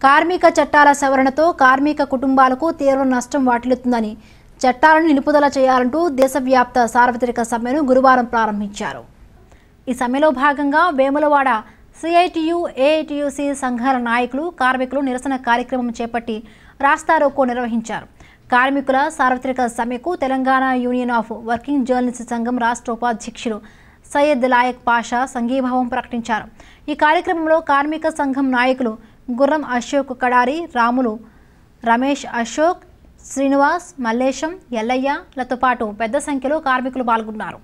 కార్మిక చట్టాల సవరణతో కార్మిక కుటుంబాలకు తీవ్ర నష్టం వాటిల్లుతుందని చట్టాలను నిలుపుదల చేయాలంటూ దేశవ్యాప్త సార్వత్రిక సమ్మెను గురువారం ప్రారంభించారు ఈ సమ్మెలో భాగంగా వేములవాడ సిఐటియు ఏఐటియుసి సంఘాల నాయకులు కార్మికులు నిరసన కార్యక్రమం చేపట్టి రాస్తారోకో నిర్వహించారు కార్మికుల సార్వత్రిక సమ్మెకు Telangana union of working journalist సంఘం రాష్ట్ర ఉపాధ్యక్షులు సయ్యద్ లాయక్ పాషా సంఘీభావం ప్రకటించారు ఈ కార్యక్రమంలో కార్మిక సంఘం నాయకులు గుర్రం అశోక్ కడారి రాములు రమేష్ అశోక్ శ్రీనివాస్ మల్లేశం ఎల్లయ్యలతో పాటు పెద్ద సంఖ్యలో కార్మికులు పాల్గొన్నారు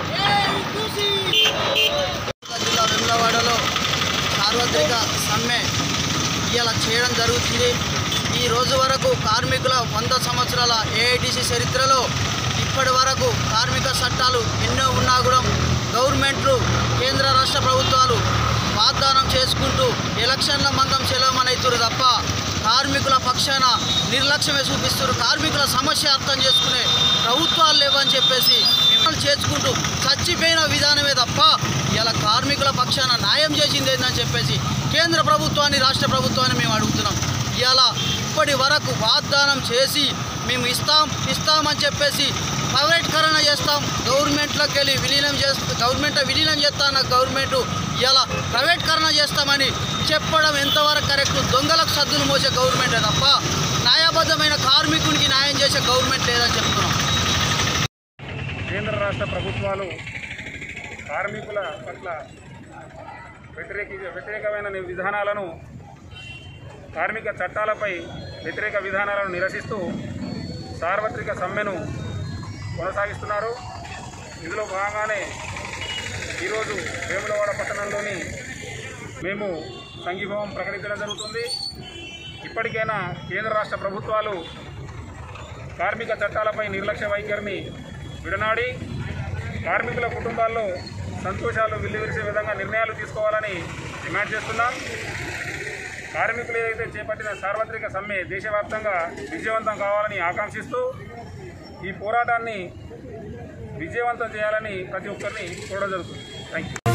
జిల్లా వెములవాడలో సార్వత్రిక సమ్మె ఇలా చేయడం జరుగుతుంది ఈ రోజు వరకు కార్మికుల వంద సంవత్సరాల ఏఐటిసి చరిత్రలో ఇప్పటి వరకు కార్మిక చట్టాలు ఎన్నో ఉన్నా కూడా గవర్నమెంట్లు కేంద్ర రాష్ట్ర ప్రభుత్వాలు వాగ్దానం చేసుకుంటూ ఎలక్షన్ల మందం చెలవమనైతురు తప్ప కార్మికుల పక్షాన నిర్లక్ష్యమే చూపిస్తారు కార్మికుల సమస్య అర్థం చేసుకునే ప్రభుత్వాలు లేవని చెప్పేసి మేము చేసుకుంటూ చచ్చిపోయిన విధానమే తప్ప ఇలా కార్మికుల పక్షాన న్యాయం చేసింది ఏందని చెప్పేసి కేంద్ర ప్రభుత్వాన్ని రాష్ట్ర ప్రభుత్వాన్ని మేము అడుగుతున్నాం ఇలా ఇప్పటి వరకు వాగ్దానం చేసి మేము ఇస్తాం ఇస్తామని చెప్పేసి ప్రైవేటీకరణ చేస్తాం గవర్నమెంట్లోకి వెళ్ళి విలీనం చేస్తా గవర్నమెంట్ విలీనం చేస్తాన గవర్నమెంట్ ఇలా ప్రైవేటీకరణ చేస్తామని చెప్పడం ఎంతవరకు కరెక్ట్ దొంగలకు సద్దులు మోసే గవర్నమెంటే తప్ప న్యాయబద్ధమైన కార్మికునికి న్యాయం చేసే గవర్నమెంట్ లేదని చెప్తున్నాం కేంద్ర రాష్ట్ర ప్రభుత్వాలు కార్మికుల పట్ల వ్యతిరేక వ్యతిరేకమైన ని- విధానాలను కార్మిక చట్టాలపై వ్యతిరేక విధానాలను నిరసిస్తూ సార్వత్రిక సమ్మెను కొనసాగిస్తున్నారు ఇందులో భాగంగానే ఈరోజు వేములవాడ పట్టణంలోని మేము సంఘీభావం ప్రకటించడం జరుగుతుంది ఇప్పటికైనా కేంద్ర రాష్ట్ర ప్రభుత్వాలు కార్మిక చట్టాలపై నిర్లక్ష్య వైఖరిని విడనాడి కార్మికుల కుటుంబాల్లో సంతోషాలు వెల్లివిరిసే విధంగా నిర్ణయాలు తీసుకోవాలని డిమాండ్ చేస్తున్నాం కార్మికులు ఏదైతే చేపట్టిన సార్వత్రిక సమ్మె దేశవ్యాప్తంగా విజయవంతం కావాలని ఆకాంక్షిస్తూ ఈ పోరాటాన్ని విజయవంతం చేయాలని ప్రతి ఒక్కరిని చూడడం జరుగుతుంది థ్యాంక్ యూ